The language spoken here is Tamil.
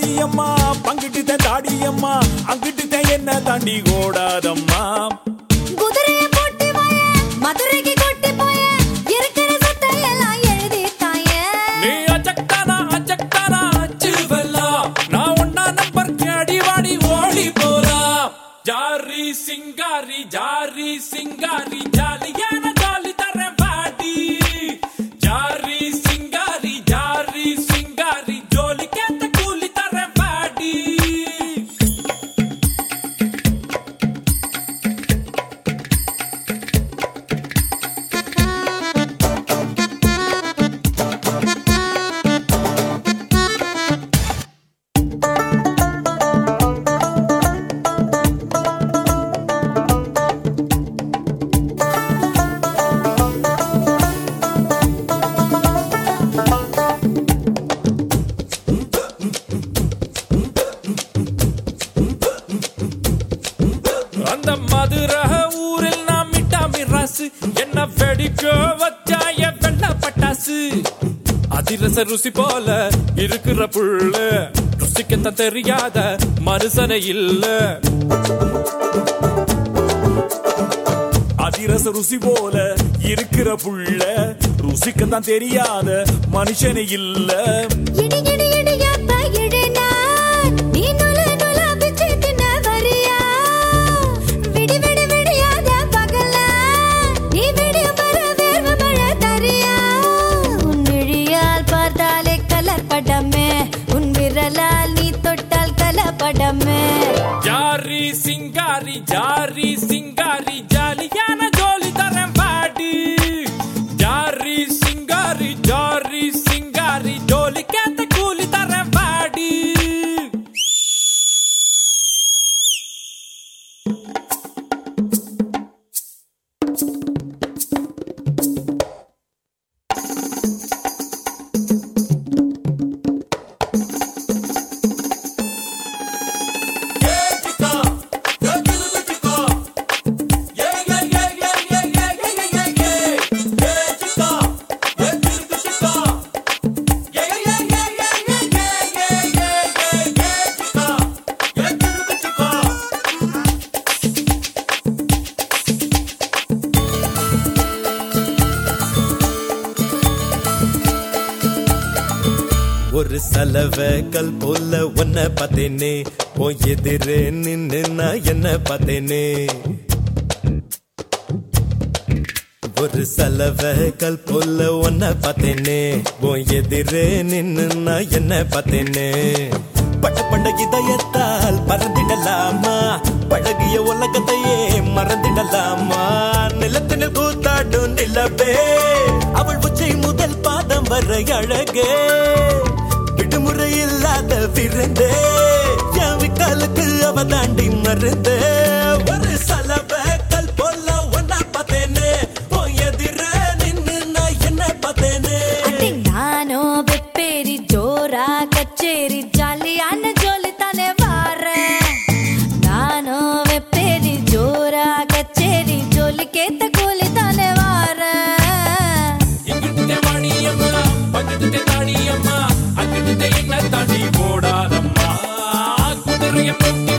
வாடியம்மா பங்கிட்டு தாடியம்மா அங்கிட்டு என்ன தாண்டி ஓடாதம்மா குதிரையை போட்டு வாய, மதுரைக்கு கொட்டி போய, இருக்கிற சொத்தை எல்லாம் எழுதி தாய. நீ அஜக்தானா அஜக்தானா அச்சுவல்லா நான் ஒன்னா நம்பர் அடி வாடி ஓடி போலாம் ஜாரி சிங்காரி ஜாரி சிங்காரி ஜாலியான ஜாலி தரேன் பாடி ஜாரி சிங்காரி ஜாரி சிங்காரி ஜோலி கேத்த கூலி தரேன் பாடி அந்த மதுரை ஊரில் நாம் மிட்டா மிராசு என்ன வெடிக்க வச்சாய வெள்ள பட்டாசு அதிரச ருசி போல இருக்கிற புள்ள ருசிக்கத்தான் தெரியாத மனுஷனை இல்ல அதிரச ருசி போல இருக்கிற புள்ள ருசிக்கத்தான் தெரியாத மனுஷனை இல்ல இடி, இடி, இடியாப்ப இடினா, நீ நுழு, நுழா பிச்சு தின்ன வரியா? விடி, விடி, விடியாத பகலா, நீ விடியும் வர வேர்வை மழை தரியா? உன் விழியால் பார்த்தாலே கலப்படமே உன் விரலால் நீ தொட்டால் கலப்படமே ஜாரி சிங்காரி ஜாரி சிங்காரி ஜாலியான ஜோலி தரேன் பாடி ஜாரி சிங்காரி ஜாரி சிங்காரி ஜோலி கேத்த கூலி தரேன் பாடி ஒரு சலவ கல் போல உன்ன பார்த்தேனே உன் எதிரே நின்னு நான் என்ன பார்த்தேனே ஒரு சலவ கல் போல உன்ன பார்த்தேனே உன் எதிரே நின்னு நான் என்ன பார்த்தேனே பட்ட பண்ட இதயத்தால் பறந்திடலாமா பழகிய உலகத்தையே மறந்திடலாமா நிலத்தினில் கூத்தாடும் நிலவே அவள் உச்சை முதல் பாதம் வரை அழகே விடுமுறை இல்லாத விருந்தே யாவிக்காலுக்கு அவ தாண்டி மருந்தே ஒரு சலப கல் போல ஒன்னா பார்த்தேனே உன் எதிர நின்னு நான் என்ன பார்த்தேனே அடி நானோ வெப்பேரி ஜோரா கச்சேரி ஜாலியான ஜோலி தானே வாரேன் நானோ வெப்பேரி ஜோரா கச்சேரி ஜோலி கேத்த கூலி தானே வாரேன் இங்கிட்டு வாணியம்மா பக்கத்து தாடியம்மா அங்கிட்டு என்ன தாண்டி போடாதம்மா குதிரைய போட்டு